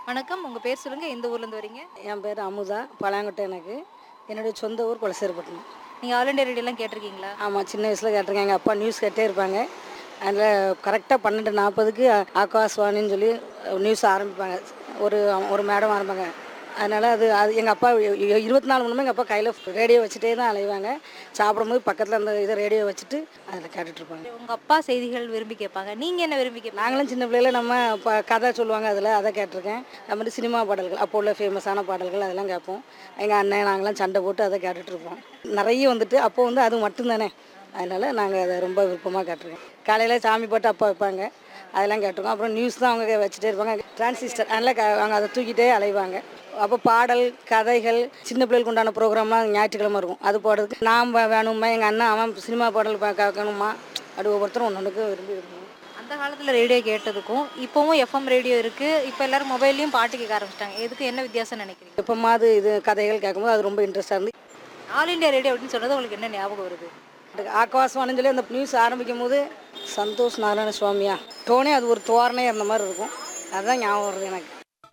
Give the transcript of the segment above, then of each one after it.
வணக்கம் உங்கள் பேர் சொல்லுங்கள் எந்த ஊர்லேருந்து வரீங்க என் பேர் அமுதா பழாங்கொட்டை எனக்கு என்னுடைய சொந்த ஊர் குலசேரிப்பட்டினம் நீங்கள் ஆல் இண்டியா ரேடியோலாம் கேட்டிருக்கீங்களா ஆமாம் சின்ன வயசில் கேட்டிருக்கேன் எங்கள் அப்பா நியூஸ் கேட்டே இருப்பாங்க அதில் கரெக்டாக பன்னெண்டு நாற்பதுக்கு ஆகாஷ்வாணின்னு சொல்லி நியூஸ் ஆரம்பிப்பாங்க ஒரு ஒரு மேடம் ஆரம்பிப்பாங்க அதனால் அது அது எங்கள் அப்பா இருபத்தி நாலு மணி நேரம் எங்கள் அப்பா கையில் ரேடியோ வச்சுட்டே தான் அலைவாங்க சாப்பிடும்போது பக்கத்தில் அந்த இதை ரேடியோ வச்சுட்டு அதில் கேட்டுட்ருப்பாங்க உங்கள் அப்பா செய்திகள் விரும்பி கேட்பாங்க நீங்கள் என்ன விரும்பி கேட்பாங்க நாங்களும் சின்ன பிள்ளையில நம்ம இப்போ கதை சொல்லுவாங்க அதில் அதை கேட்டிருக்கேன் அது மாதிரி சினிமா பாடல்கள் அப்போ உள்ள ஃபேமஸான பாடல்கள் அதெல்லாம் கேட்போம் எங்கள் அண்ணன் நாங்களாம் சண்டை போட்டு அதை கேட்டுட்டு இருப்போம் நிறைய வந்துட்டு அப்போ வந்து அது மட்டும்தானே அதனால் நாங்கள் அதை ரொம்ப விருப்பமாக கேட்டிருக்கோம் காலையில் சாமி பாட்டு அப்பா வைப்பாங்க அதெல்லாம் கேட்டிருக்கோம் அப்புறம் நியூஸ் தான் அவங்க வச்சுட்டே இருப்பாங்க டிரான்சிஸ்டர் அதனால் க- அவங்க அதை தூக்கிட்டே அலைவாங்க அப்போ பாடல் கதைகள் சின்ன பிள்ளைகளுக்கு உண்டான ப்ரோக்ராம்லாம் ஞாயிற்றுக்கிழமை இருக்கும் அது போடுறதுக்கு நாம் வே- வேணுமா எங்கள் அண்ணன் அவன் சினிமா பாடல் பா- கேட்கணுமா அப்படி ஒவ்வொருத்தரும் ஒன்று ஒன்றுக்கு விரும்பி விரும்புவோம் அந்த காலத்தில் ரேடியோ கேட்டதுக்கும் இப்போவும் எஃப்எம் ரேடியோ இருக்குது இப்போ எல்லாரும் மொபைல்லையும் பாட்டு கேட்க ஆரம்பிச்சிட்டாங்க எதுக்கு என்ன வித்தியாசம் நினைக்கிறீங்க எப்போமாவது இது கதைகள் கேட்கும்போது அது ரொம்ப இன்ட்ரெஸ்டாக இருந்து ஆல் இண்டியா ரேடியோ அப்படின்னு சொன்னது உங்களுக்கு என்ன ஞாபகம் வருது ஆகாசவாணின்னு சொல்லி அந்த நியூஸ் ஆரம்பிக்கும் போது சந்தோஷ் நாராயண சுவாமியா டோனே அது ஒரு தோரணையாக இருந்த மாதிரி இருக்கும் அதுதான் ஞாபகம் வருது எனக்கு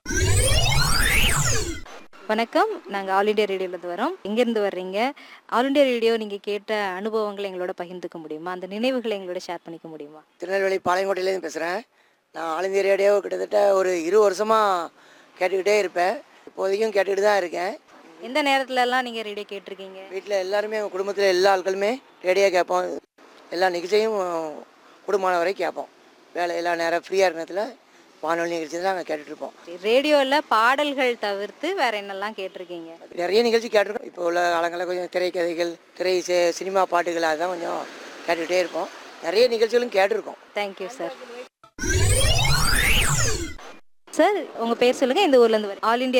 வணக்கம் நாங்கள் ஆல் இண்டியா ரேடியோலேருந்து வரோம் எங்கேருந்து வர்றீங்க ஆல் இண்டியா ரேடியோ நீங்கள் கேட்ட அனுபவங்களை எங்களோட பகிர்ந்துக்க முடியுமா அந்த நினைவுகளை எங்களோட ஷேர் பண்ணிக்க முடியுமா திருநெல்வேலி பாளையங்கோட்டையிலேருந்து பேசுகிறேன் நான் ஆல் இந்தியா ரேடியோ கிட்டத்தட்ட ஒரு இரு வருஷமாக கேட்டுக்கிட்டே இருப்பேன் இப்போதைக்கும் கேட்டுக்கிட்டு தான் இருக்கேன் எந்த நேரத்துலலாம் நீங்கள் ரேடியோ கேட்டிருக்கீங்க வீட்டில் எல்லாருமே எங்கள் குடும்பத்தில் எல்லா ஆட்களுமே ரேடியோ கேட்போம் எல்லா நிகழ்ச்சியும் குடும்பமான வரை கேட்போம் வேலை எல்லா நேரம் ஃப்ரீயாக இருக்க நேரத்தில் வானொலி நிகழ்ச்சி தான் நாங்கள் கேட்டுட்ருப்போம் ரேடியோவில் பாடல்கள் தவிர்த்து வேற என்னெல்லாம் கேட்டிருக்கீங்க நிறைய நிகழ்ச்சி கேட்டிருக்கோம் இப்போ உள்ள காலங்களில் கொஞ்சம் திரைக்கதைகள் திரை சி- சினிமா பாட்டுகள் அதுதான் கொஞ்சம் கேட்டுக்கிட்டே இருப்போம் நிறைய நிகழ்ச்சிகளும் கேட்டிருக்கோம் தேங்க்யூ சார் சார் உங்கள் பேர் சொல்லுங்கள் இந்த ஊர்லேருந்து வர ஆல் இண்டியா